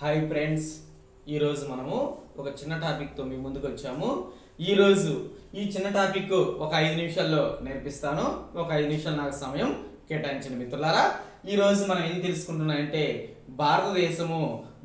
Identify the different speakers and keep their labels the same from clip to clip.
Speaker 1: hi friends ఈరోజు మనము ఒక చిన్న టాపిక్తో మీ ముందుకు వచ్చాము ఈరోజు ఈ చిన్న టాపిక్ ఒక ఐదు నిమిషాల్లో నేర్పిస్తాను ఒక ఐదు నిమిషాలు నాకు సమయం కేటాయించిన మిత్రులారా ఈరోజు మనం ఏం తెలుసుకుంటున్నామంటే భారతదేశము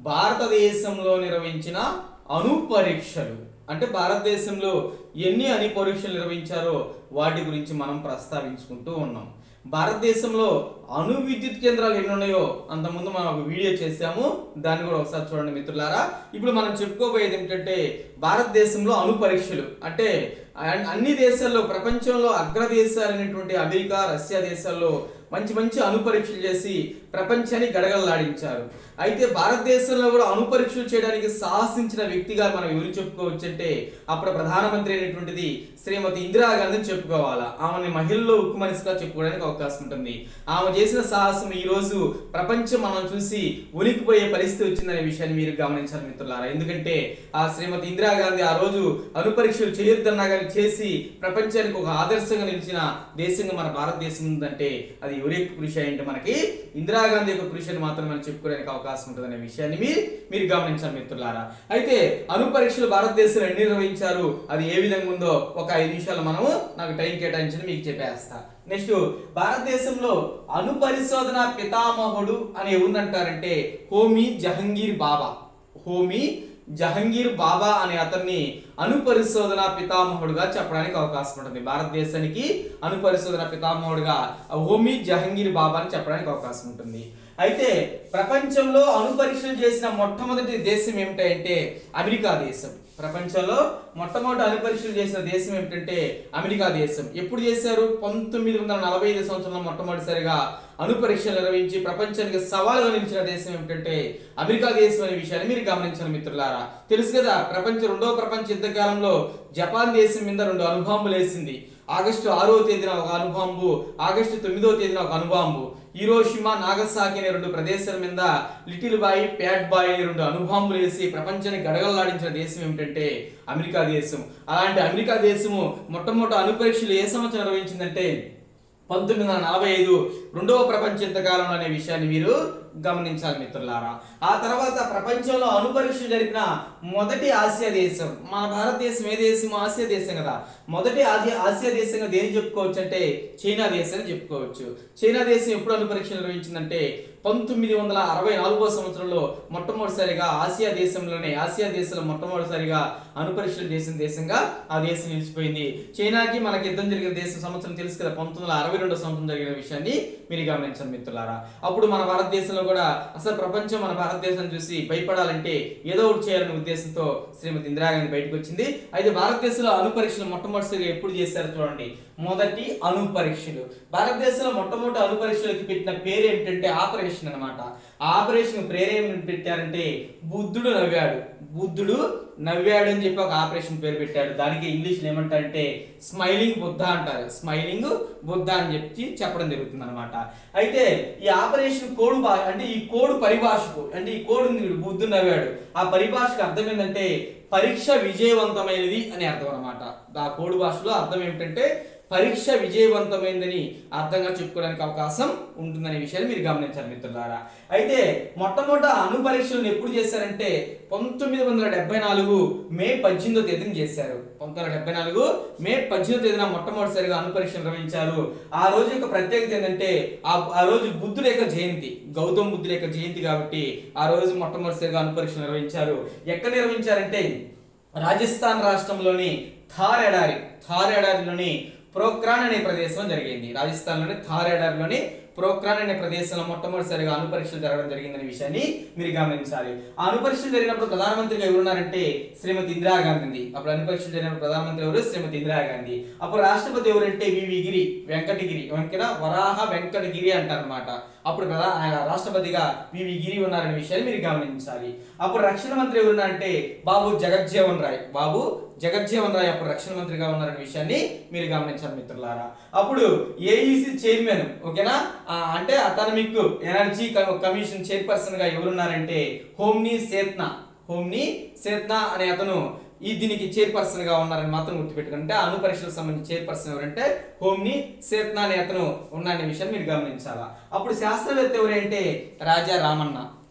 Speaker 1: భారతదేశంలో నిర్వహించిన అణు పరీక్షలు అంటే భారతదేశంలో ఎన్ని అణు పరీక్షలు నిర్వహించారో వాటి గురించి మనం ప్రస్తావించుకుంటూ ఉన్నాం భారతదేశంలో అణు విద్యుత్ కేంద్రాలు ఎన్ని ఉన్నాయో అంతకుముందు మనం ఒక వీడియో చేసాము దాన్ని కూడా ఒకసారి చూడండి మిత్రులారా ఇప్పుడు మనం చెప్పుకోబోయేది ఏంటంటే భారతదేశంలో అణు పరీక్షలు అంటే అన్- అన్ని దేశాల్లో ప్రపంచంలో అగ్రదేశాలైనటువంటి అమెరికా రష్యా దేశాల్లో మంచి మంచి అణు పరీక్షలు చేసి ప్రపంచాన్ని గడగడలాడించారు అయితే భారతదేశంలో కూడా అణు పరీక్షలు చేయడానికి సాహసించిన వ్యక్తిగా మనం ఎవరు చెప్పుకోవచ్చు అంటే అప్పుడు ప్రధానమంత్రి అయినటువంటిది శ్రీమతి ఇందిరాగాంధీని చెప్పుకోవాలా ఆమెని మహిళల్లో ఉక్కు మనిషిగా చెప్పుకోవడానికి అవకాశం ఉంటుంది ఆమె చేసిన సాహసం ఈ రోజు ప్రపంచం మనం చూసి ఉనికిపోయే పరిస్థితి వచ్చిందనే విషయాన్ని మీరు గమనించాలి మిత్రులారా ఎందుకంటే ఆ శ్రీమతి ఇందిరాగాంధీ ఆ రోజు అణు పరీక్షలు చేయొద్దన్నా కానీ చేసి ప్రపంచానికి ఒక ఆదర్శంగా నిలిచిన దేశంగా మన భారతదేశం ఉందంటే అది ఎవరి యొక్క కృషి అయింటే మనకి ఇందిరాగాంధీ యొక్క కృషి అని మాత్రం మనం చెప్పుకోవడానికి అవకాశం ఉంటుందనే విషయాన్ని మీరు మీరు గమనించాలి మిత్రులారా అయితే అణు పరీక్షలు భారతదేశంలో ఎన్ని నిర్వహించారు అది ఏ విధంగా ఉందో ఒక ఐదు నిమిషాలు మనము నాకు టైం కేటాయించి మీకు చెప్పేస్తా నెక్స్ట్ భారతదేశంలో అణు పరిశోధన పితామహుడు అని ఎవరినంటారంటే హోమీ జహంగీర్ బాబా హోమీ జహంగీర్ బాబా అనే అతన్ని అణు పరిశోధన పితామహుడుగా చెప్పడానికి అవకాశం ఉంటుంది భారతదేశానికి అణు పరిశోధన పితామహుడుగా హోమీ జహంగీర్ బాబా అని చెప్పడానికి అవకాశం ఉంటుంది అయితే ప్రపంచంలో అణు పరీక్షలు చేసిన మొట్టమొదటి దేశం ఏమిటంటే అమెరికా దేశం ప్రపంచంలో మొట్టమొదటి అణు పరీక్షలు చేసిన దేశం ఏమిటంటే అమెరికా దేశం ఎప్పుడు చేశారు పంతొమ్మిది వందల నలభై ఐదు సంవత్సరంలో మొట్టమొదటిసారిగా అణు పరీక్షలు నిర్వహించి ప్రపంచానికి సవాలుగా నిలిచిన దేశం ఏమిటంటే అమెరికా దేశం అనే విషయాన్ని మీరు గమనించాలి మిత్రులారా తెలుసు కదా ప్రపంచ రెండవ ప్రపంచ యుద్ధ కాలంలో జపాన్ దేశం మీద రెండు అణుబాంబులు వేసింది ఆగస్టు ఆరో తేదీన ఒక అణుబాంబు ఆగస్టు తొమ్మిదో తేదీన ఒక అణుబాంబు హీరోషిమా నాగసాకి అనే రెండు ప్రదేశాల మీద లిటిల్ బాయ్ ప్యాడ్ బాయ్ అనే రెండు అణుబాంబులు వేసి ప్రపంచాన్ని గడగల్లాడించిన దేశం ఏమిటంటే అమెరికా దేశం అలాంటి అమెరికా దేశము మొట్టమొదటి అణు పరీక్షలు ఏ సంవత్సరం నిర్వహించిందంటే పంతొమ్మిది వందల నలభై ఐదు రెండవ ప్రపంచ యుద్ధ కాలంలో అనే విషయాన్ని మీరు గమనించాలి మిత్రులారా ఆ తర్వాత ప్రపంచంలో అణు పరీక్షలు జరిపిన మొదటి ఆసియా దేశం మన భారతదేశం ఏ దేశం ఆసియా దేశం కదా మొదటి ఆసియా ఆసియా దేశంగా దేని చెప్పుకోవచ్చు అంటే చైనా దేశం అని చెప్పుకోవచ్చు చైనా దేశం ఎప్పుడు అణు పరీక్షలు నిర్వహించిందంటే పంతొమ్మిది వందల అరవై నాలుగో సంవత్సరంలో మొట్టమొదటిసారిగా ఆసియా దేశంలోనే ఆసియా దేశంలో మొట్టమొదటిసారిగా అణు పరీక్షలు చేసిన దేశంగా ఆ దేశం నిలిచిపోయింది చైనాకి మనకి యుద్ధం జరిగిన దేశం సంవత్సరం తెలుసు కదా పంతొమ్మిది వందల అరవై రెండో సంవత్సరం జరిగిన విషయాన్ని మీరు గమనించండి మిత్రులారా అప్పుడు మన భారతదేశంలో కూడా అసలు ప్రపంచం మన భారతదేశం చూసి భయపడాలంటే ఏదో ఒకటి చేయాలనే ఉద్దేశంతో శ్రీమతి ఇందిరాగాంధీ బయటకు వచ్చింది అయితే భారతదేశంలో అణు పరీక్షలు మొట్టమొదటిసారిగా ఎప్పుడు చేశారో చూడండి మొదటి అణు పరీక్షలు భారతదేశంలో మొట్టమొదటి అణు పరీక్షలకి పెట్టిన పేరు ఏమిటంటే ఆపరేషన్ అన్నమాట ఆ ఆపరేషన్ పేరు ఏమి పెట్టారంటే బుద్ధుడు నవ్వాడు బుద్ధుడు నవ్వాడు అని చెప్పి ఒక ఆపరేషన్ పేరు పెట్టాడు దానికి ఇంగ్లీష్లో ఏమంటారంటే స్మైలింగ్ బుద్ధ అంటారు స్మైలింగ్ బుద్ధ అని చెప్పి చెప్పడం జరుగుతుంది అనమాట అయితే ఈ ఆపరేషన్ కోడ్ బా అంటే ఈ కోడ్ పరిభాషకు అంటే ఈ కోడ్ ఉంది చూడు, బుద్ధుడు నవ్వాడు ఆ పరిభాషకు అర్థం ఏంటంటే పరీక్ష విజయవంతమైనది అని అర్థం అనమాట ఆ కోడ్ భాషలో అర్థం ఏమిటంటే పరీక్ష విజయవంతమైందని అర్థంగా చెప్పుకోవడానికి అవకాశం ఉంటుందనే విషయాన్ని మీరు గమనించాలి మిత్రులారా అయితే మొట్టమొదట అణు పరీక్షలను ఎప్పుడు చేశారంటే పంతొమ్మిది వందల డెబ్బై నాలుగు మే పద్దెనిమిదో తేదీన చేశారు పంతొమ్మిది వందల డెబ్బై నాలుగు మే పద్దెనిమిదో తేదీన మొట్టమొదటిసారిగా అణు పరీక్ష నిర్వహించారు ఆ రోజు యొక్క ప్రత్యేకత ఏంటంటే ఆ ఆ రోజు బుద్ధుడి యొక్క జయంతి గౌతమ్ బుద్ధుడి యొక్క జయంతి కాబట్టి ఆ రోజు మొట్టమొదటిసారిగా అణు పరీక్ష నిర్వహించారు ఎక్కడ నిర్వహించారంటే రాజస్థాన్ రాష్ట్రంలోని థార్ ఎడారి థార్ ఎడారిలోని ప్రోక్రాన్ అనే ప్రదేశం జరిగింది రాజస్థాన్లోని థార్ ఎడారిలోని ప్రోక్రాన్ అనే ప్రదేశంలో మొట్టమొదటిసారిగా అణు పరీక్షలు జరగడం జరిగిందనే విషయాన్ని మీరు గమనించాలి ఆ అణు పరీక్షలు జరిగినప్పుడు ప్రధానమంత్రిగా ఎవరున్నారంటే శ్రీమతి ఇందిరాగాంధీ అప్పుడు అణు పరీక్షలు జరిగినప్పుడు ప్రధానమంత్రి ఎవరు శ్రీమతి ఇందిరాగాంధీ అప్పుడు రాష్ట్రపతి ఎవరంటే వివి గిరి వెంకటగిరి వెంకట వరాహ వెంకటగిరి అంటారనమాట అప్పుడు ప్రధా ఆయన రాష్ట్రపతిగా వివి గిరి ఉన్నారనే విషయాన్ని మీరు గమనించాలి అప్పుడు రక్షణ మంత్రి ఎవరున్నారంటే బాబు జగజ్జీవన్ రాయ్ బాబు జగజ్జీవన్ రాయ్ అప్పుడు రక్షణ మంత్రిగా ఉన్నారనే విషయాన్ని మీరు గమనించాలి మిత్రులారా అప్పుడు ఏఈసి చైర్మన్ ఓకేనా ఆ, అంటే అటానమిక్ ఎనర్జీ కమిషన్ చైర్పర్సన్ గా ఎవరున్నారంటే హోమ్ని సేత్నా హోమ్ని సేత్నా అనే అతను ఈ దీనికి చైర్పర్సన్ గా ఉన్నారని మాత్రం గుర్తుపెట్టుకుంటే అణు పరీక్షలకు సంబంధించి చైర్పర్సన్ ఎవరంటే హోమ్ని సేత్నా అనే అతను ఉన్నారనే విషయం మీరు గమనించాలా అప్పుడు శాస్త్రవేత్త ఎవరంటే రాజా రామన్న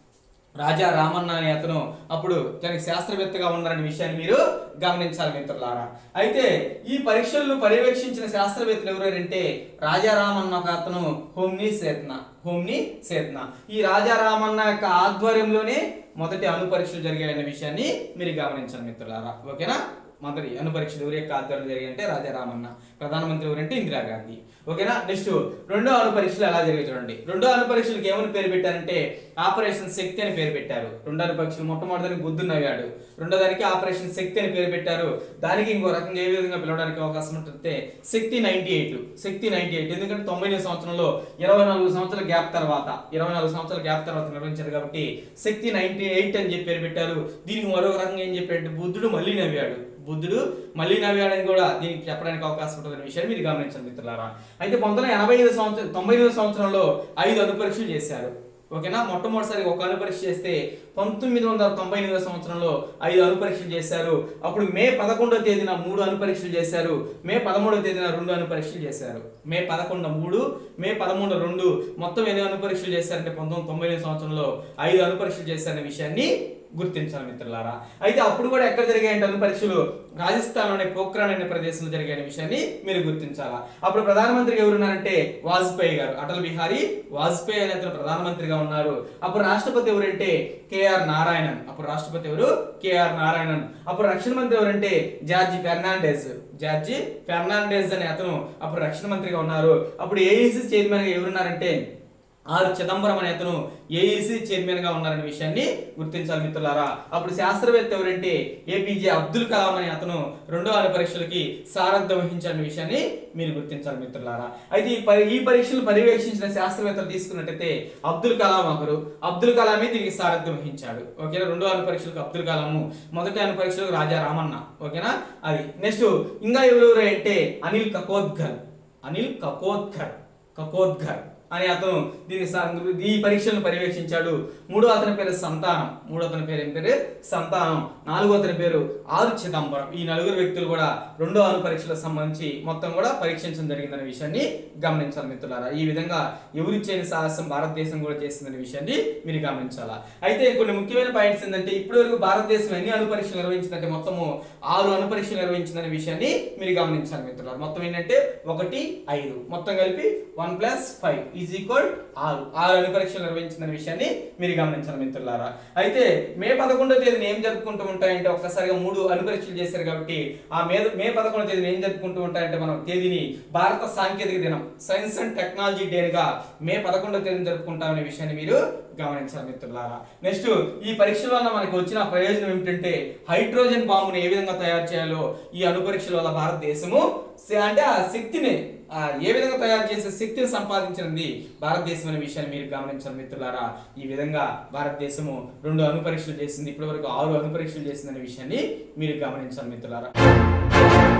Speaker 1: రాజా రామన్న అనే అతను అప్పుడు తనకి శాస్త్రవేత్తగా ఉన్నారనే విషయాన్ని మీరు గమనించాలి మిత్రులారా అయితే ఈ పరీక్షలను పర్యవేక్షించిన శాస్త్రవేత్తలు ఎవరంటే రాజా రామన్న ఒక అతను హోమ్ని సేత్న హోమ్ని సేత్న ఈ రాజా రామన్న యొక్క ఆధ్వర్యంలోనే మొదటి అణు పరీక్షలు జరిగాయనే విషయాన్ని మీరు గమనించాలి మిత్రులారా ఓకేనా మొదటి అణు పరీక్షలు ఎవరి యొక్క ఆధ్వర్యంలో జరిగాయంటే రాజా రామన్న ప్రధానమంత్రి ఎవరంటే ఇందిరాగాంధీ ఓకేనా నెక్స్ట్ రెండో అణు పరీక్షలు ఎలా జరిగాయి చూడండి రెండో అణు పరీక్షలకు ఏమని పేరు పెట్టారంటే ఆపరేషన్ శక్తి అని పేరు పెట్టారు రెండో అణు పరీక్షలు మొట్టమొదటిదానికి బుద్ధుడు నవ్వాడు రెండో దానికి ఆపరేషన్ శక్తి అని పేరు పెట్టారు దానికి ఇంకో రకంగా ఏ విధంగా పిలవడానికి అవకాశం ఉంటుంది Shakti ninety eight Shakti ninety eight ఎందుకంటే తొంభై ఎనిమిది సంవత్సరంలో ఇరవై నాలుగు సంవత్సరాల గ్యాప్ తర్వాత ఇరవై నాలుగు సంవత్సరాల గ్యాప్ తర్వాత నిర్వహించారు కాబట్టి శక్తి నైన్టీ ఎయిట్ అని చెప్పి పేరు పెట్టారు దీనికి మరో రకంగా ఏం చెప్పారంటే బుద్ధుడు మళ్ళీ నవ్వాడు బుద్ధుడు మళ్ళీ నవ్వాడని కూడా దీనికి చెప్పడానికి అవకాశం ఉంటుందనే విషయాన్ని మీరు గమనించండి మిత్రులారా అయితే పంతొమ్మిది వందల ఎనభై ఐదు సంవత్సరం తొంభై ఎనిమిది సంవత్సరంలో ఐదు అణు పరీక్షలు చేశారు ఓకేనా మొట్టమొదటిసారి ఒక అణు పరీక్ష చేస్తే పంతొమ్మిది వందల తొంభై ఎనిమిది సంవత్సరంలో ఐదు అణు పరీక్షలు చేశారు అప్పుడు మే పదకొండవ తేదీన మూడు అణు పరీక్షలు చేశారు మే పదమూడవ తేదీన రెండు అణు పరీక్షలు చేశారు మే పదకొండు మూడు మే పదమూడు రెండు మొత్తం ఎన్ని అణు పరీక్షలు చేశారంటే పంతొమ్మిది వందల తొంభై ఎనిమిది సంవత్సరంలో ఐదు అణు పరీక్షలు చేశారనే విషయాన్ని గుర్తించాలి మిత్రులారా అయితే అప్పుడు కూడా ఎక్కడ జరిగాయంటే అణు పరీక్షలు రాజస్థాన్లోని పోఖ్రాన్ అనే ప్రదేశంలో జరిగిన విషయాన్ని మీరు గుర్తించాలా అప్పుడు ప్రధానమంత్రిగా ఎవరున్నారంటే వాజ్పేయి గారు అటల్ బిహారీ వాజ్పేయి అనే అతను ప్రధానమంత్రిగా ఉన్నారు అప్పుడు రాష్ట్రపతి ఎవరంటే కేఆర్ నారాయణన్ అప్పుడు రాష్ట్రపతి ఎవరు కేఆర్ నారాయణన్ అప్పుడు రక్షణ మంత్రి ఎవరంటే జార్జి ఫెర్నాండెస్ జార్జి ఫెర్నాండెస్ అనే అతను అప్పుడు రక్షణ మంత్రిగా ఉన్నారు అప్పుడు ఏఈసీ చైర్మన్ గా ఎవరున్నారంటే ఆర్ చిదంబరం అనే అతను ఏఈసీ చైర్మన్ గా ఉన్నారనే విషయాన్ని గుర్తించాలి మిత్రులారా అప్పుడు శాస్త్రవేత్త ఎవరంటే ఏపీజే అబ్దుల్ కలాం అనే అతను రెండో అణు పరీక్షలకి సారథ్యం వహించాలనే విషయాన్ని మీరు గుర్తించాలి మిత్రులారా అయితే ఈ పరి ఈ పరీక్షలు పర్యవేక్షించిన శాస్త్రవేత్తలు తీసుకున్నట్టయితే అబ్దుల్ కలాం ఒకరు అబ్దుల్ కలామే దీనికి సారథ్యం వహించాడు ఓకేనా రెండో అణు పరీక్షలకు అబ్దుల్ కలాము మొదటి అణు పరీక్షలకు రాజా రామన్న ఓకేనా అది నెక్స్ట్ ఇంకా ఎవరెవరు అంటే అనిల్ కకోద్కర్ అనిల్ కకోద్కర్ కకోద్కర్ అనే అతను దీని స- ఈ పరీక్షలను పర్యవేక్షించాడు మూడో అతని పేరు సంతానం మూడో అతని పేరు ఏం పేరు సంతానం నాలుగో అతని పేరు ఆరు చిదంబరం ఈ నలుగురు వ్యక్తులు కూడా రెండో అణు పరీక్షలకు సంబంధించి మొత్తం కూడా పరీక్షించడం జరిగిందనే విషయాన్ని గమనించాలి మిత్రులారా ఈ విధంగా ఎవరు చేయని సాహసం భారతదేశం కూడా చేసిందనే విషయాన్ని మీరు గమనించాలా అయితే కొన్ని ముఖ్యమైన పాయింట్స్ ఏంటంటే ఇప్పటి వరకు భారతదేశం ఎన్ని అణు పరీక్షలు నిర్వహించిందంటే మొత్తము ఆరు అణు పరీక్షలు నిర్వహించిందనే విషయాన్ని మీరు గమనించాలి మిత్రులారా మొత్తం ఏంటంటే ఒకటి ఐదు మొత్తం కలిపి one plus five is equal ఆరు ఆరు అణు పరీక్షలు నిర్వహించిందనే విషయాన్ని మీరు గమనించాలి మిత్రులారా అయితే మే పదకొండో తేదీని ఏం జరుపుకుంటూ ఉంటాయంటే ఒక్కసారిగా మూడు అణు పరీక్షలు చేశారు కాబట్టి ఆ మే మే పదకొండో తేదీని ఏం జరుపుకుంటూ ఉంటాయంటే మనం తేదీని భారత సాంకేతిక దినం సైన్స్ అండ్ టెక్నాలజీ డేగా మే పదకొండో తేదీని జరుపుకుంటామనే విషయాన్ని మీరు గమనించాలి మిత్రులారా నెక్స్ట్ ఈ పరీక్షల వల్ల మనకి వచ్చిన ప్రయోజనం ఏమిటంటే హైడ్రోజన్ బాంబును ఏ విధంగా తయారు చేయాలో ఈ అణు పరీక్షల వల్ల భారతదేశము స- అంటే ఆ శక్తిని ఆ ఏ విధంగా తయారు చేసే శక్తిని సంపాదించినది భారతదేశం అనే విషయాన్ని మీరు గమనించాలి మిత్రులారా ఈ విధంగా భారతదేశము రెండు అణు పరీక్షలు చేసింది ఇప్పటి వరకు ఆరు అణు పరీక్షలు చేసిందనే విషయాన్ని మీరు గమనించాలి మిత్రులారా